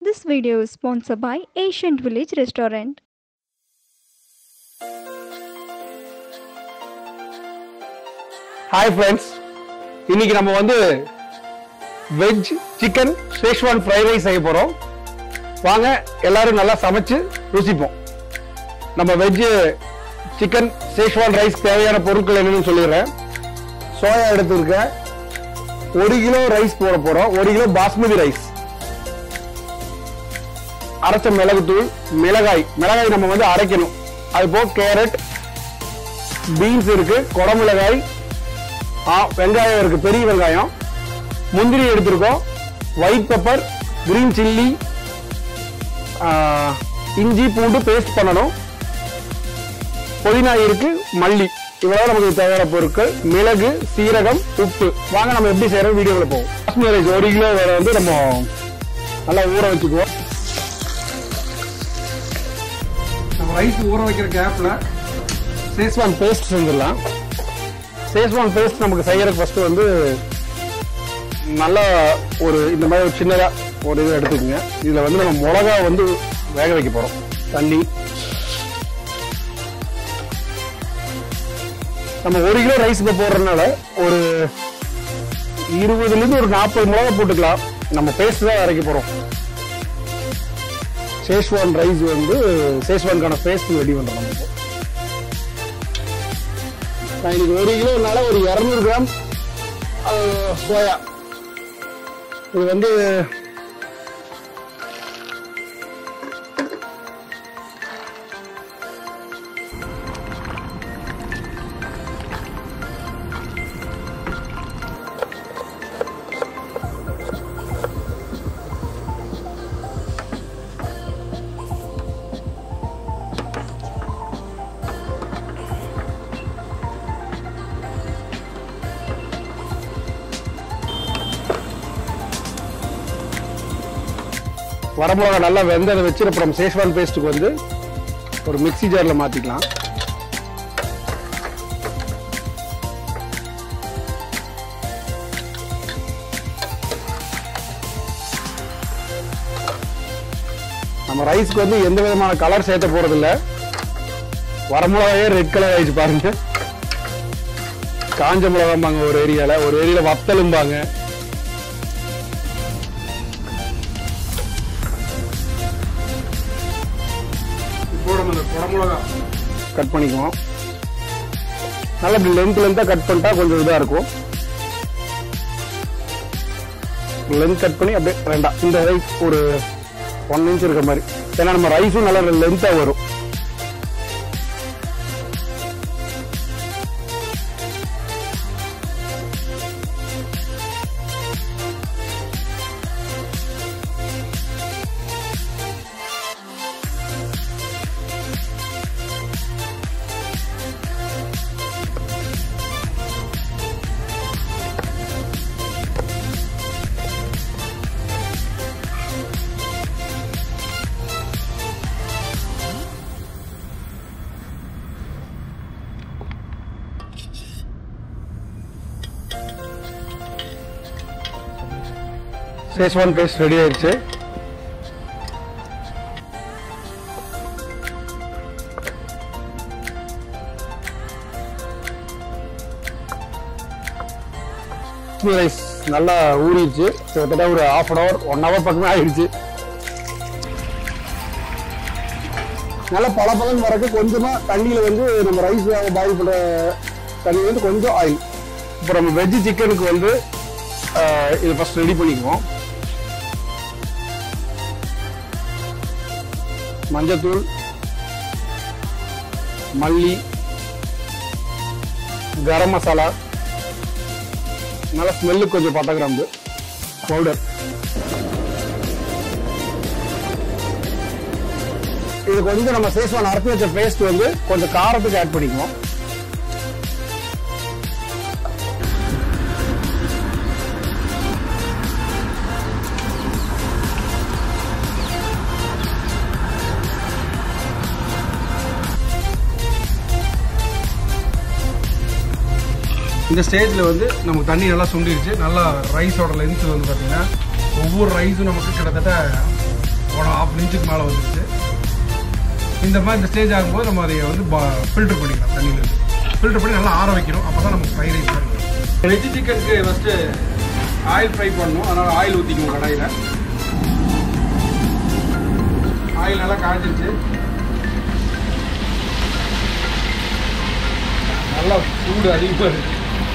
This video is sponsored by Ancient Village Restaurant. Hi friends இன்னைக்கு நம்ம வந்து veg chicken schezwan fried rice செய்ய போகிறோம் வாங்க எல்லாரும் நல்லா சமைச்சு ருசிப்போம் நம்ம வெஜ் சிக்கன் ஷேஷ்வான் ரைஸ் தேவையான பொருட்கள் என்னன்னு சொல்லிடுறேன் சோயா எடுத்துருக்கேன் ஒரு கிலோ ரைஸ் போட போகிறோம் ஒரு கிலோ பாஸ்மதி ரைஸ் அரைச்ச மிளகுத்தூள் மிளகாய் மிளகாய் நம்ம வந்து அரைக்கணும் அது போக கேரட் பீன்ஸ் இருக்கு குடமிளகாய் ஆ, வெங்காயம் இருக்கு பெரிய வெங்காயம் முந்திரி எடுத்திருக்கோம் ஒயிட் பெப்பர் கிரீன் சில்லி இஞ்சி பூண்டு பேஸ்ட் பண்ணணும் புதினா இருக்கு மல்லி இவ்வளவு நமக்கு தேவையான பொருட்கள் மிளகு சீரகம் உப்பு வாங்க நம்ம எப்படி செய்யறோம் வீடியோவில் போவோம் பாஸ்மதி ரைஸ் ஒரு கிலோ வேற வந்து நம்ம நல்லா ஊற வச்சுக்குவோம் நம்ம ரைஸ் ஊற வைக்கிற கேப்ல சேஸ்வான் பேஸ்ட் செஞ்சிடலாம் சேஸ்வான் பேஸ்ட் நமக்கு செய்யறதுக்கு ஃபர்ஸ்ட் வந்து நல்லா ஒரு இந்த மாதிரி ஒரு சின்னதா ஒரு இது எடுத்துக்கோங்க இதுல வந்து நம்ம மிளகா வந்து வேக வைக்க போறோம் தண்ணி நம்ம ஒரு கிலோ ரைஸ் இப்போ போடுறதுனால ஒரு இருபதுல இருந்து ஒரு நாற்பது மிளகா போட்டுக்கலாம் நம்ம பேஸ்ட் தான் அரைக்க போறோம் சேஷ்வான் ரைஸ் வந்து சேஷ்வான்கான பேஸ்ட் ரெடி பண்றோம் நம்ம இப்போ. நான் இன்னைக்கு ஒரு கிலோனால ஒரு இரநூறு கிராம் அஹ், சோயா இது வந்து வரமிளகா நல்லா வெந்ததை வச்சு அப்புறம் சேஷ்வான் பேஸ்ட்டுக்கு வந்து ஒரு மிக்ஸி ஜார்ல மாத்திக்கலாம் நம்ம ரைஸ்க்கு வந்து எந்த விதமான கலர் சேர்த்த போறது இல்ல வரமிளகாயே ரெட் கலர் ஆயிடுச்சு பாருங்க காஞ்ச மிளகாம்பாங்க ஒரு ஏரியால ஒரு ஏரியால வத்தலும்பாங்க இப்போ நம்ம இந்த குடமிளகா கட் பண்ணிக்குவோம் நல்லா இப்படி லென்த் லென்த்தாக கட் பண்ணிட்டா கொஞ்சம் இதாக இருக்கும் லென்த் கட் பண்ணி அப்படியே ரெண்டா இந்த ரைஸ் ஒரு ஒன் இன்ச் இருக்க மாதிரி ஏன்னா நம்ம ரைஸும் நல்லா லென்த்தாக வரும் சேஸ்வான் பேஸ்ட் ரெடி ஆயிடுச்சு ரைஸ் நல்லா ஊறிடுச்சு கிட்டத்தட்ட ஒரு half an hour one hour பக்கமே ஆயிடுச்சு நல்லா பல பலன் வரக்கு கொஞ்சமா தண்ணியில வந்து நம்ம ரைஸ் பாயில் பண்ற தண்ணி வந்து கொஞ்சம் ஆயில் இப்போ நம்ம வெஜ் சிக்கனுக்கு வந்து ஆஹ், இதை ஃபர்ஸ்ட் ரெடி பண்ணிக்குவோம் மஞ்சத்தூள் மல்லி கரம் மசாலா நல்ல ஸ்மெல்லு கொஞ்சம் பட்டை கிராம்பு பவுடர் இது கொஞ்சம் நம்ம சேஸ்வான் அரைச்சி வச்ச பேஸ்ட் வந்து கொஞ்சம் காரத்துக்கு ஆட் பண்ணிக்குவோம் இந்த ஸ்டேஜில் வந்து நமக்கு தண்ணி நல்லா சுண்டிருச்சு நல்லா ரைஸோட லென்த் வந்து பார்த்தீங்கன்னா ஒவ்வொரு ரைஸும் நமக்கு கிட்டத்தட்ட படம் ஆஃப் இன்ச்சுக்கு மேலே வந்துருச்சு இந்த மாதிரி இந்த ஸ்டேஜ் ஆகும்போது நம்ம அதை வந்து ஃபில்டர் பண்ணிக்கலாம் தண்ணியிலேருந்து ஃபில்டர் பண்ணி நல்லா ஆற வைக்கணும் அப்போ தான் நமக்கு ஃப்ரை ரைஸ் இருக்கும் வெஜ் சிக்கனுக்கு ஃபஸ்ட்டு ஆயில் ஃப்ரை பண்ணணும் அதனால் ஆயில் ஊற்றிக்குவோம் கடாயில் ஆயில் நல்லா காய்ச்சிருச்சு நல்லா சூடு அதிகமாக இருக்கு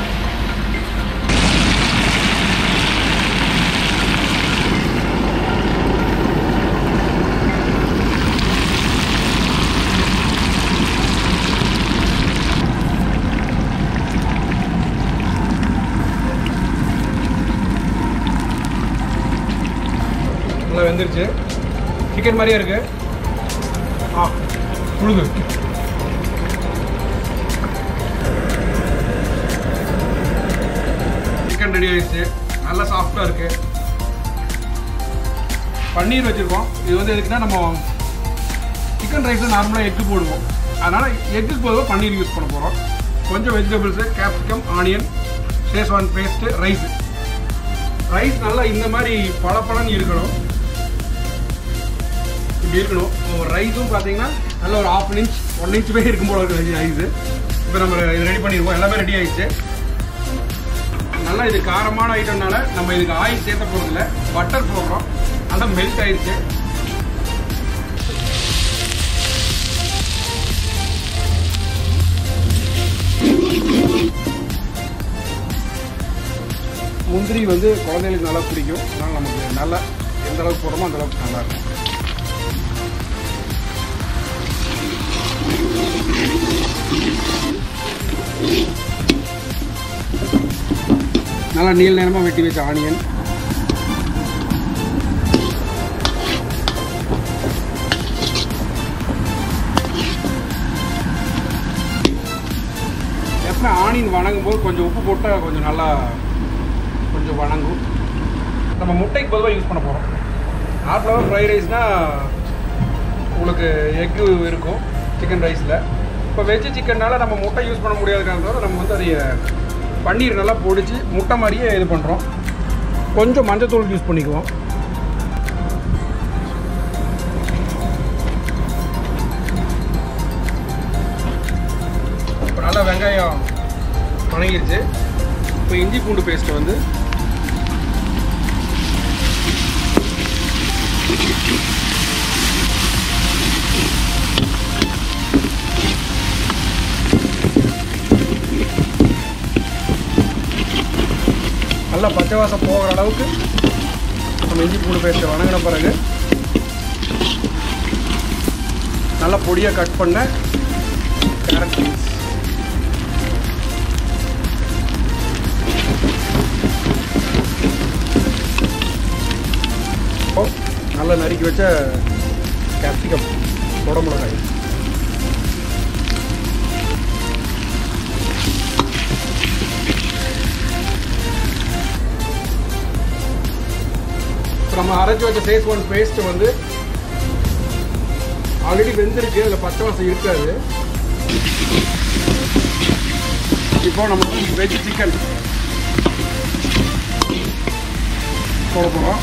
நல்லா வெந்துருச்சு சிக்கன் மாதிரியே இருக்கு ஆ புழுது சிக்கன் ரெடி ஆயிடுச்சு நல்லா சாஃப்டாக இருக்கு பன்னீர் வச்சுருக்கோம் இது வந்து எதுக்குன்னா நம்ம சிக்கன் ரைஸில் நார்மலாக எக்கு போடுவோம் அதனால் எக்குக்கு பொதுவாக பன்னீர் யூஸ் பண்ண போகிறோம் கொஞ்சம் vegetables capsicum onion schezwan paste rice rice நல்லா இந்த மாதிரி பளபளன்னு இருக்கணும் இப்படி இருக்கணும் ஒரு ரைஸும் பார்த்தீங்கன்னா நல்ல ஒரு ஆஃப் இன்ச் ஒன் இன்ச் போய் இருக்கும் போல இருக்கு ரைஸு இப்போ நம்ம இது ரெடி பண்ணிடுவோம் எல்லாமே ரெடி ஆயிடுச்சு நல்லா இது காரமான ஐட்டம்னால நம்ம இதுக்கு ஆயில் சேர்த்த போகிறதில்ல பட்டர் போடுறோம் நல்லா மெல்ட் ஆயிடுச்சு முந்திரி வந்து குழந்தைகளுக்கு நல்லா பிடிக்கும் அதனால் நமக்கு நல்லா எந்த அளவுக்கு போடுறோமோ அந்த அளவுக்கு நல்லா இருக்கும் நல்லா நீல நேரமாக வெட்டி வச்ச ஆனியன் எப்பவுமே ஆனியன் வணங்கும் போது கொஞ்சம் உப்பு போட்டால் கொஞ்சம் நல்லா கொஞ்சம் வணங்கும் நம்ம முட்டைக்கு பொதுவாக யூஸ் பண்ண போகிறோம் நார்மலாக ஃப்ரைட் ரைஸ்னால் உங்களுக்கு எக்கு இருக்கும் சிக்கன் ரைஸில் இப்போ வெஜ் சிக்கன்னால நம்ம முட்டை யூஸ் பண்ண முடியாத காரணத்தோட நம்ம வந்து அதை பன்னீர் நல்லா பொடிச்சு முட்டை மாதிரியே இது பண்ணுறோம் கொஞ்சம் மஞ்சத்தூள் யூஸ் பண்ணிக்குவோம் இப்போ நல்லா வெங்காயம் வணங்கிருச்சு இப்போ இஞ்சி பூண்டு பேஸ்ட்டை வந்து நல்லா பச்சை வாசம் போகிற அளவுக்கு நம்ம இஞ்சி பூண்டு பேஸ்ட்டை வணங்கின பிறகு நல்லா பொடியாக கட் பண்ண கேரட் பீன்ஸ் இப்போ நல்லா நறுக்கி வச்ச கேப்சிகம் குடமிளகாய் இப்போ நம்ம அரைச்சி வச்ச ஃபேஸ் ஒன் பேஸ்ட் வந்து ஆல்ரெடி வெந்திருக்கு அதில் பச்சை வாசம் இருக்காது இப்போ நம்ம வெஜ் சிக்கன் போட போகிறோம்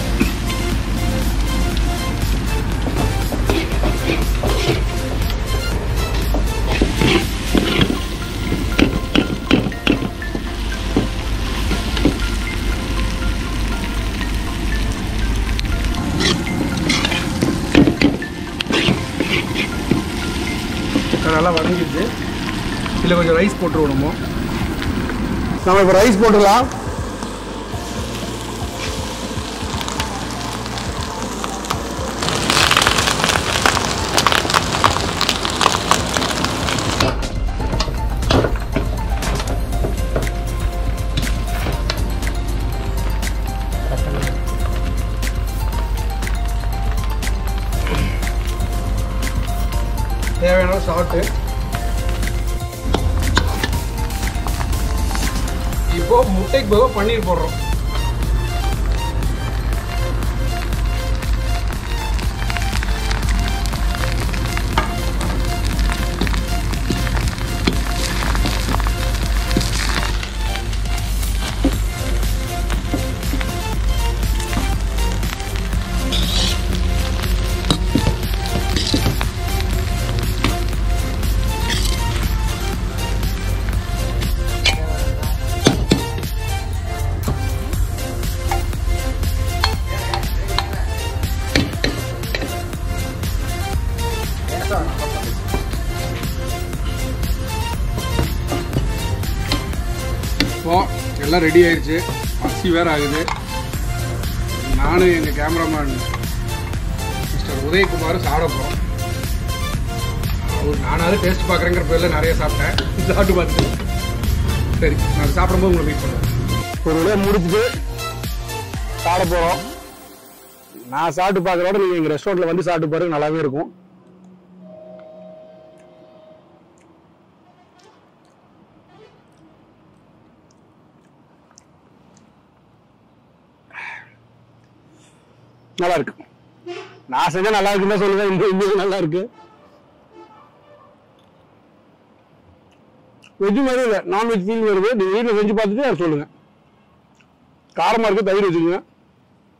நல்லா வதங்கிடுச்சு இதில் கொஞ்சம் ரைஸ் போட்டுருவோம் நம்ம நம்ம இப்போ ரைஸ் போட்டுடலாம் தேவையான சால்ட்டு இப்போ முட்டைக்கு பதிலாக பன்னீர் போடுறோம் எல்லாம் ரெடி ஆயிடுச்சு பசி வேற ஆகுது நானும் எங்கள் கேமராமேன் மிஸ்டர் உதயகுமார் சாப்பிட போகிறோம் அவர் நானாவது டேஸ்ட் பார்க்குறேங்கிற பேரில் நிறைய சாப்பிட்டேன் சாப்பிட்டு பார்த்து சரி நான் சாப்பிடும்போது உங்களை மீட் பண்ணுறேன் ஒரு வழியாக முடிச்சுட்டு சாப்பிட போகிறோம் நான் சாப்பிட்டு பார்க்குறோட நீங்கள் எங்கள் ரெஸ்டாரண்ட்டில் வந்து சாப்பிட்டு பாருங்க நல்லாவே இருக்கும் நல்லா இருக்கு நான் செஞ்சா நல்லா இருக்குன்னு தான் சொல்லுவேன் இந்த இந்த நல்லா இருக்கு வெஜ் மாதிரி இல்லை நான்வெஜ் ஃபீல் வருது நீங்கள் வீட்டில் செஞ்சு பார்த்துட்டு அதை சொல்லுங்க காரமாக இருக்கு தயிர் வச்சுக்கோங்க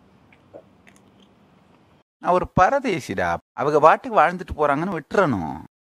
நான் ஒரு பரதேசிடா அவங்க பாட்டுக்கு வாழ்ந்துட்டு போறாங்கன்னு விட்டுறணும்